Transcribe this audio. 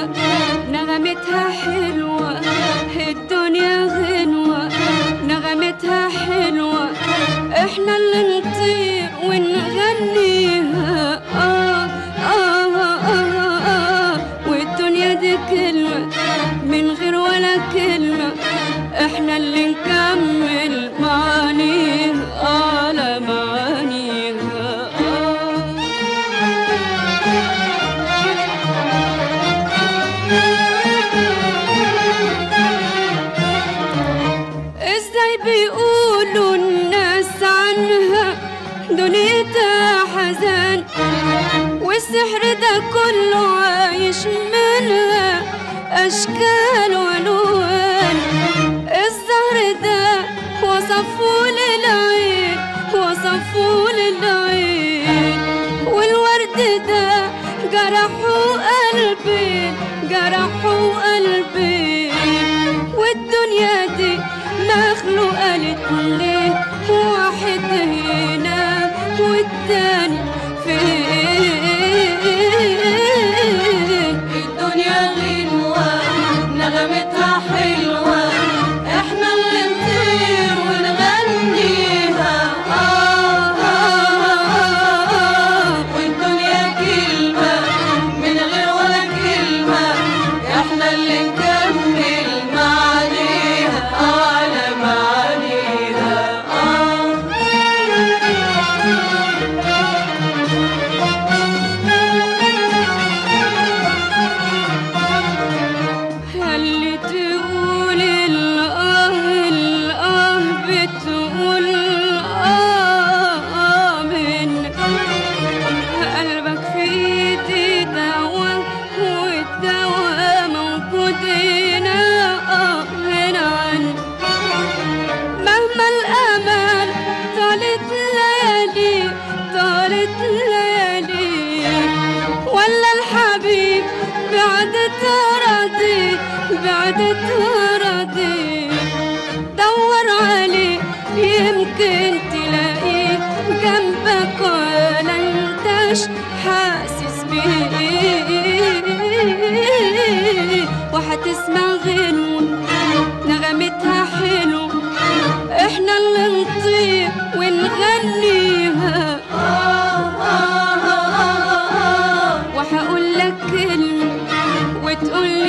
غنوة نغمتها حلوة الدنيا غنوة نغمتها حلوة احنا اللي نطير ونغنيها آه آه آه آه آه والدنيا دي كلمة من غير ولا كلمة احنا اللي نكمل معانيها على معانيها آه ازاي بيقولوا الناس عنها دنيتها حزان والسحر ده كله عايش منها اشكال والوان الزهر ده وصفوه للعين وصفوه للعين والورد ده جرحوا قلبي جرحوا قلبي والدنيا دي مخلوقة لاتنين واحد هنا والتاني فين الدنيا غنوة نغمتها حلوة احنا اللي نطير ونغنيها آه آه آه آه والدنيا كلمة من غير ولا كلمة احنا اللي نكمل معانيها على معانيها آه اللي تقول الآه الآه بتقول آه منك قلبك في ايدي دواء والدواء موجود هنا آه هنا عنك مهما الأمل طالت ليالي طالت ليالي ولا الحبيب بعدت راضي بعدت راضي دور عليه يمكن تلاقيه جنبك ولا انتش حاسس بيه وهتسمع غنوة نغمتها حلو احنا اللي نطير ونغنيها وهقول لك كلمة وتقول